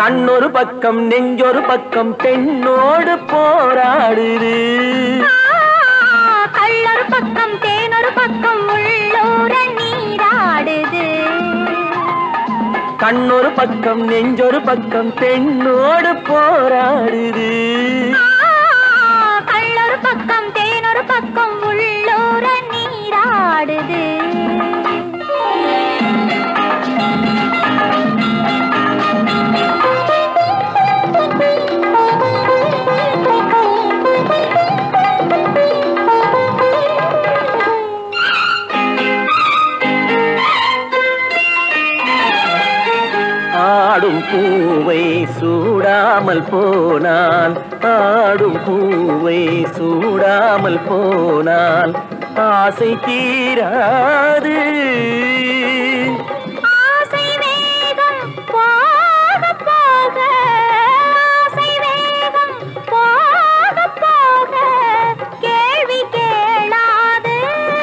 கண்ணொரு பக்கம் நெஞ்சொரு பக்கம் பெண்ணோடு போராடுது கள்ளொரு பக்கம் தேனொரு பக்கம் உள்ளூர நீராடுது கண்ணொரு பக்கம் நெஞ்சொரு பக்கம் பெண்ணோடு போராடுது கள்ளொரு பக்கம் தேனொரு பக்கம் உள்ளூர நீராடுது ஆடும் பூவை சூடாமல் போனால் ஆடும் பூவை சூடாமல் போனால் ஆசை தீராது ஆசை வேகம் போக போக ஆசை வேகம் போக போக கேள்வி கேளாது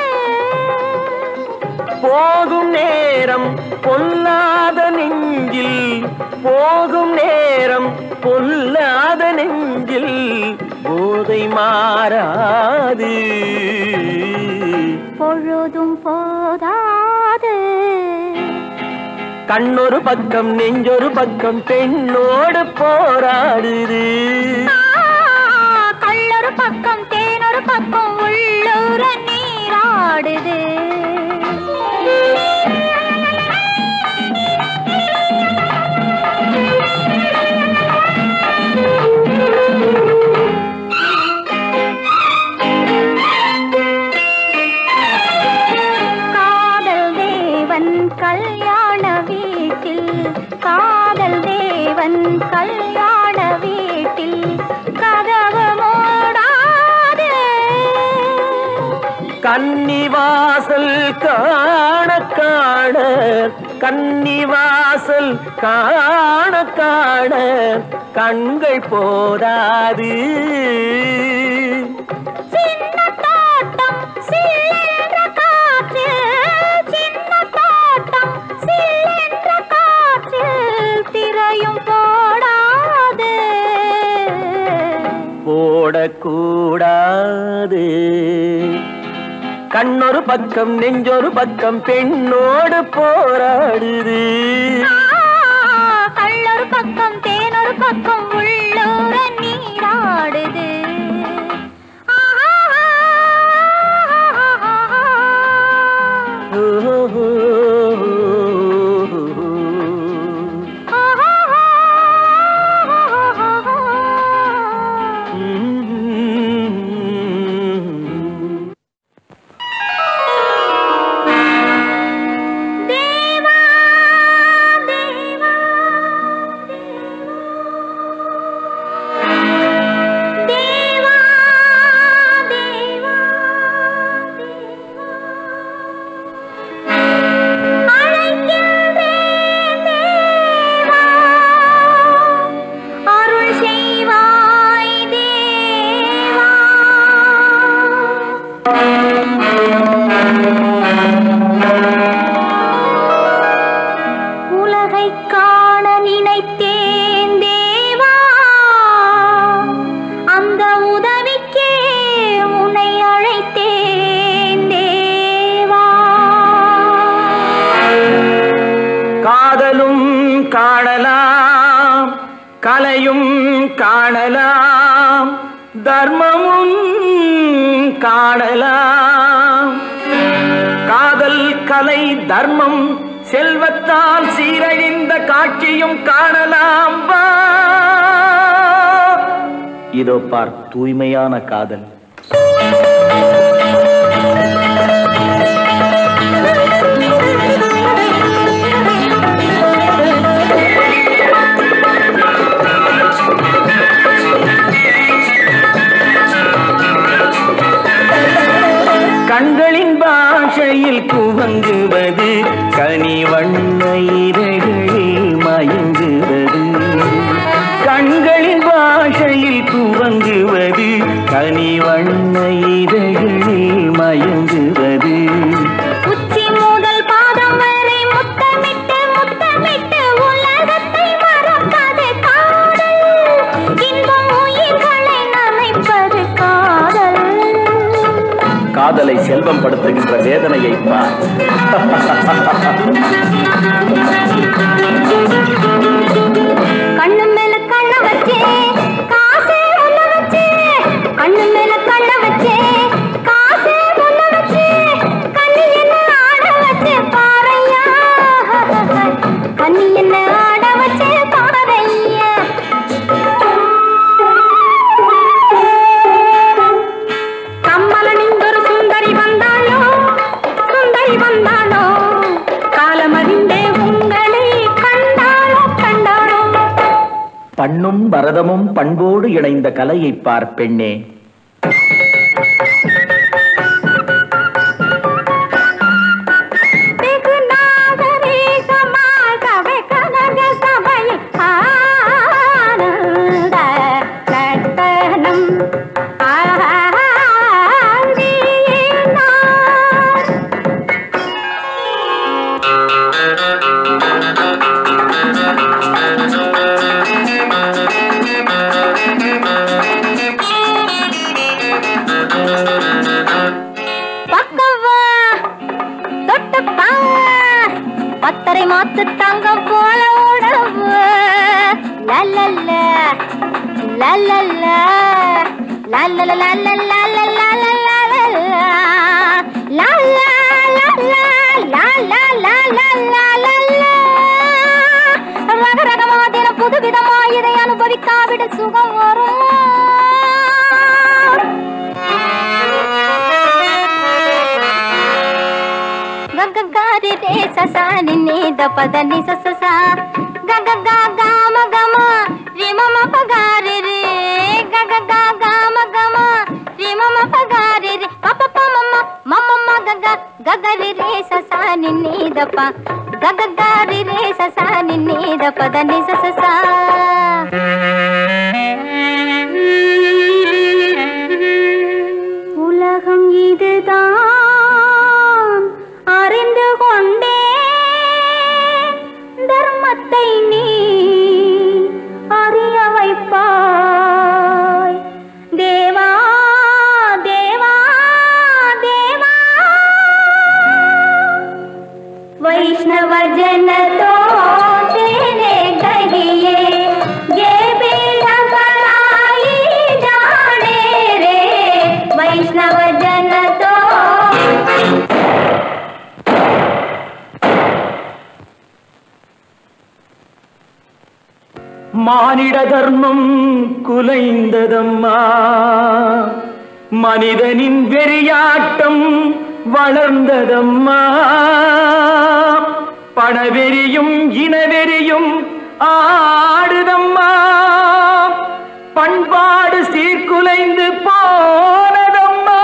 போகும் நேரம் பொல்லாத நெஞ்சில் போகும் நேரம் பொல்லாத நெஞ்சில் போதை மாறாது பொழுதும் போதாது கண்ணொரு பக்கம் நெஞ்சொரு பக்கம் பெண்ணோடு போராடுது கள்ளொரு பக்கம் தேனொரு பக்கம் உள்ளூர நீராடுது காதல் தேவன் கல்யாண வீட்டில் காதல் தேவன் கல்யாண வீட்டில் கதவு மூடாது கன்னிவாசல் காண காண கன்னிவாசல் காண காண கண்கள் போதாது சின்ன தோட்டம் சில்லென்ற காற்று சின்ன தோட்டம் சில்லென்ற காற்று திரையும் போடாது போடக்கூடாது கண்ணொரு பக்கம் நெஞ்சொரு பக்கம் பெண்ணோடு போராடுது கள்ளொரு பக்கம் தேனொரு பக்கம் உள்ளூர நீராடுது தேவா தேவா தேவா தேவா அழைக்கின்றேன் தேவா அருள் செய்வாய் தேவா உலகைக் காண நினைத்தேன் தேவா அந்த உதவிக்கே உன்னை அழைத்தேன் தேவா காதலும் காணலாம் கலையும் காணலாம் தர்மமும் காணலாம் காதல் கலை தர்மம் செல்வத்தால் சீரழிந்த காட்சியும் காணலாம் வா. இதோ பார் தூய்மையான காதல் கண்களின் பாஷையில் துவங்குவது கனி வண்ண இதழ்களில் மயங்குவது கண்களின் பாஷையில் துவங்குவது கனி வண்ண காதலை செல்வம் படுத்துகின்ற வேதனையை பார் கண்ணு மேல கண்ண வச்சே காசே ஒண்ணு வச்சே கண்ணு மேல கண்ண வச்சே காசே ஒண்ணு வச்சே கண்ணி என்ன ஆட வச்சே பாறையா கண்ணி என்ன ஆட வச்சே பாறையா கம்மலனிந்தொரு சுந்தரி வந்தாளோ சுந்தரி வந்தாளோ காலமறிந்தே உங்களை கண்டாளோ கண்டாளோ பண்ணும் பரதமும் பண்போடு இணைந்த கலையை பார் பெண்ணே வெகு நாகரீகமாகவே கனக சபையில் ஆனந்த நடனம் ஆடினார். பக்கவா தொட்டுப்பா பத்தரை மாத்து தங்கம் போல உடம்பு லல்லல்ல லல்லல்ல லல்லல லல்லல்ல புது விதமா இதை அனுபவிக்காவிட சுகம் வரும் గగగారి రే ససా నిన్నే ద పద ని స స సా గగ గ గ మ గ మ రి మ మ ప గ రి రి గగ గ గ మ గ మ రి మ మ ప గ రి రి ప ప ప మ మ మ మ మ గ గ గ గ రి రే ససా నిన్నే ద ప గగ గ రి రే ససా నిన్నే ద పద ని స స సా உலகம் இதுதான் அறிந்து கொண்டே தர்மத்தை நீ அறிய வைப்பாய் தேவா தேவா தேவா वैष्णव जन तो तेरे कहिए ये बेड़ा कराई जाने रे वैष्णव जन तो மானிட தர்மம் குலைந்ததம்மா மனிதனின் வெறியாட்டம் வளர்ந்ததம்மா பணவெறியும் இனவெறியும் ஆடுதம்மா பண்பாடு சீர்குலைந்து போனதம்மா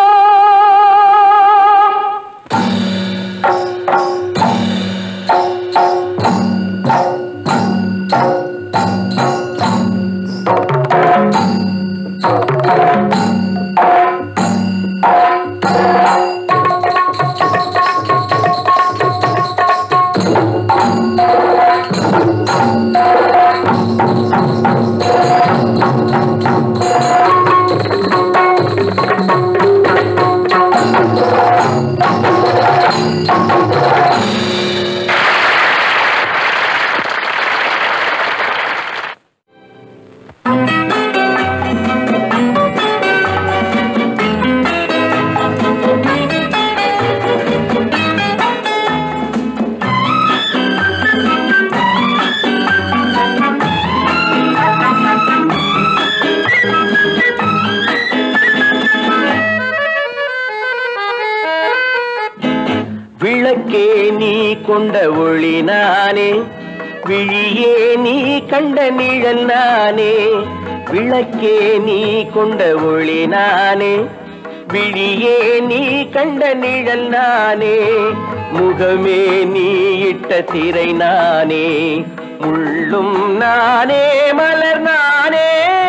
விளக்கே நீ கொண்ட ஒளி நானே விழியே நீ கண்ட நிழல் நானே விளக்கே நீ கொண்ட ஒளி நானே விழியே நீ கண்ட நிழல் நானே முகமே நீ இட்ட திரை நானே முள்ளும் நானே மலர் நானே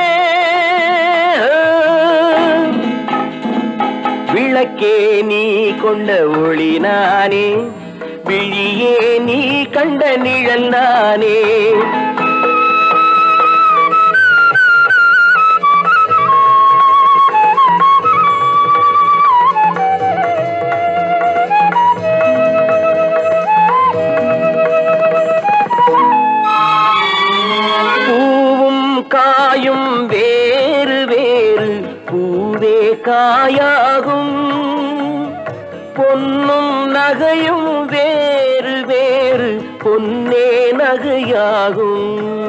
விளக்கே நீ கொண்ட ஒளி நானே விழியே நீ கண்ட நிழல் நானே காயாகும் பொன்னும் நகையும் வேறு வேறு பொன்னே நகையாகும்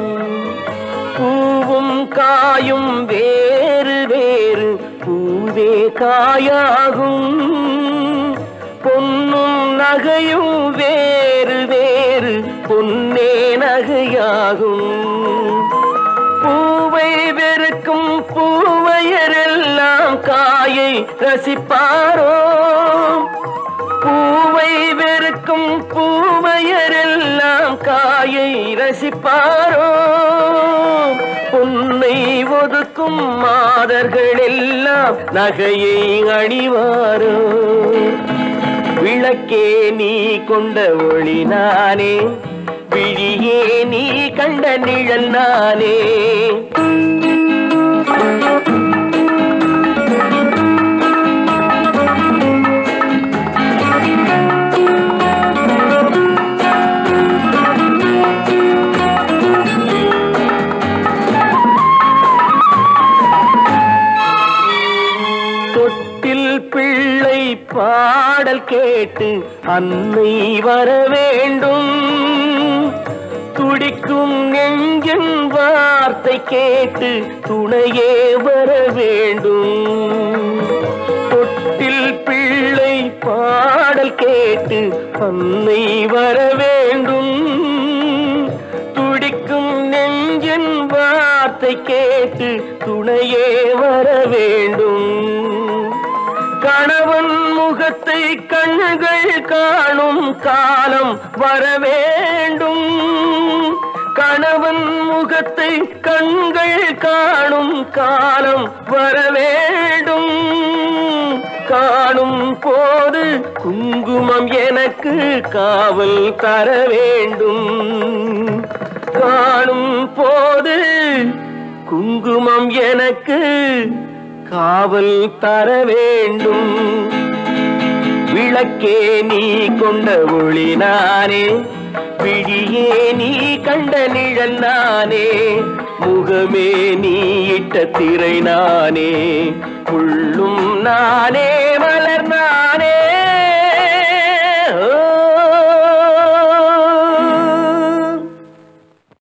பூவும் காயும் வேறு வேறு பூவே காயாகும் பொன்னும் நகையும் வேறு வேறு பொன்னே நகையாகும் பூவை வெறுக்கும் பூவையரெல்லாம் காயை ரசிப்பாரோ பூவை வெறுக்கும் பூவையரெல்லாம் காயை ரசிப்பாரோ பொன்னை ஒதுக்கும் மாதர்கள் எல்லாம் நகையை அணிவாரோ விளக்கே நீ கொண்ட ஒளி நானே விழியே நீ கண்ட நிழல் நானே தொட்டில் பிள்ளை பாடல் கேட்டு அன்னை வர வேண்டும் துடிக்கும் நெஞ்சின் வார்த்தை கேட்டு துணையே வர வேண்டும் தொட்டில் பிள்ளை பாடல் கேட்டு அன்னை வர வேண்டும் துடிக்கும் நெஞ்சின் வார்த்தை கேட்டு துணையே வர வேண்டும் கணவன் முகத்தை கண்கள் காணும் காலம் வர வேண்டும் கணவன் முகத்தை கண்கள் காணும் காலம் வர வேண்டும் காணும் போது குங்குமம் எனக்கு காவல் தர வேண்டும் காணும் போது குங்குமம் எனக்கு காவல் தர வேண்டும் விளக்கே நீ கொண்ட ஒளி நானே விழியே நீ கண்ட நிழல் நானே முகமே நீ இட்ட திரை நானே உள்ளும் நானே மலர் நானே